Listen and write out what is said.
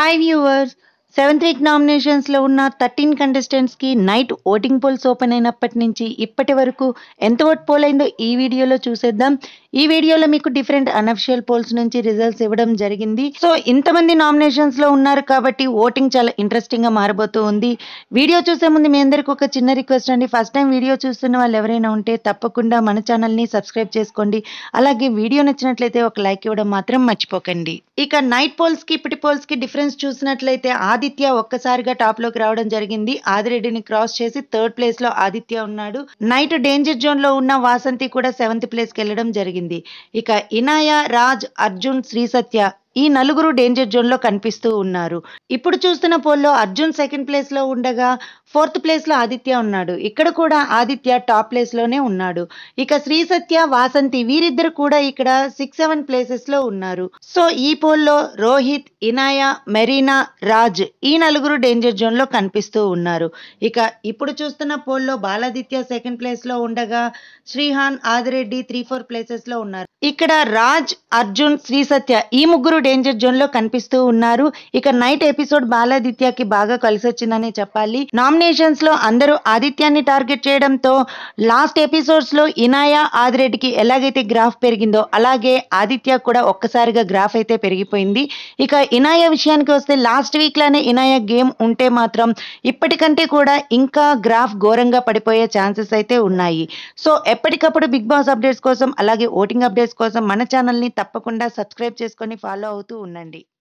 hi viewers seventh week నామినేషన్స్లో ఉన్న thirteen కంటెస్టెంట్స్కి నైట్ ఓటింగ్ పోల్స్ ఓపెన్ అయినప్పటి నుంచి ఇప్పటి వరకు ఎంత ఓట్ పోల్ అయిందో ఈ వీడియోలో చూసేద్దాం ఈ వీడియోలో మీకు డిఫరెంట్ అనఫిషియల్ పోల్స్ నుంచి రిజల్ట్స్ ఇవ్వడం జరిగింది సో ఇంతమంది నామినేషన్స్లో ఉన్నారు కాబట్టి ఓటింగ్ చాలా ఇంట్రెస్టింగ్గా మారబోతూ ఉంది వీడియో చూసే ముందు మీ అందరికి ఒక చిన్న రిక్వెస్ట్ అండి ఫస్ట్ టైం వీడియో చూస్తున్న వాళ్ళు ఎవరైనా ఉంటే తప్పకుండా మన ఛానల్ని సబ్స్క్రైబ్ చేసుకోండి అలాగే వీడియో నచ్చినట్లయితే ఒక లైక్ ఇవ్వడం మాత్రం మర్చిపోకండి ఇక నైట్ పోల్స్ కి ఇప్పటి పోల్స్ కి డిఫరెన్స్ చూసినట్లయితే ఆదిత్య ఒక్కసారిగా టాప్ లోకి రావడం జరిగింది ఆదిరెడ్డిని క్రాస్ చేసి థర్డ్ ప్లేస్ లో ఆదిత్య ఉన్నాడు నైట్ డేంజర్ జోన్ లో ఉన్న వాసంతి కూడా సెవెంత్ ప్లేస్ కి వెళ్ళడం జరిగింది ఇక ఇనాయ రాజ్ అర్జున్ శ్రీ సత్య ఈ నలుగురు డేంజర్ జోన్ లో కనిపిస్తూ ఉన్నారు ఇప్పుడు చూస్తున్న పోల్లో అర్జున్ సెకండ్ ప్లేస్ లో ఉండగా ఫోర్త్ ప్లేస్ లో ఆదిత్య ఉన్నాడు ఇక్కడ కూడా ఆదిత్య టాప్ ప్లేస్ లోనే ఉన్నాడు ఇక శ్రీ సత్య వాసంతి వీరిద్దరు కూడా ఇక్కడ సిక్స్ సెవెన్ ప్లేసెస్ లో ఉన్నారు సో ఈ పోల్లో రోహిత్ ఇనాయ మెరీనా రాజ్ ఈ నలుగురు డేంజర్ జోన్ లో కనిపిస్తూ ఉన్నారు ఇక ఇప్పుడు చూస్తున్న పోల్లో బాలాదిత్య సెకండ్ ప్లేస్ లో ఉండగా Srihan Adireddy three four places లో ఉన్నారు ఇక్కడ రాజ్ అర్జున్ శ్రీ సత్య ఈ ముగ్గురు డేంజర్ జోన్ లో కనిపిస్తూ ఉన్నారు ఇక నైట్ ఎపిసోడ్ బాలాదిత్యకి బాగా కలిసి వచ్చిందని చెప్పాలి నామినేషన్స్ లో అందరూ ఆదిత్యాన్ని టార్గెట్ చేయడంతో లాస్ట్ ఎపిసోడ్స్ లో ఇనాయ ఆదిరెడ్డికి ఎలాగైతే గ్రాఫ్ పెరిగిందో అలాగే ఆదిత్య కూడా ఒక్కసారిగా గ్రాఫ్ అయితే పెరిగిపోయింది ఇక ఇనాయ విషయానికి వస్తే లాస్ట్ వీక్ లానే ఇనాయ గేమ్ ఉంటే మాత్రం ఇప్పటికంటే కూడా ఇంకా గ్రాఫ్ ఘోరంగా పడిపోయే ఛాన్సెస్ అయితే ఉన్నాయి సో ఎప్పటికప్పుడు బిగ్ బాస్ అప్డేట్స్ కోసం అలాగే ఓటింగ్ అప్డేట్స్ కోసం మన ఛానల్ని తప్పకుండా సబ్స్క్రైబ్ చేసుకొని ఫాలో అవుతూ ఉండండి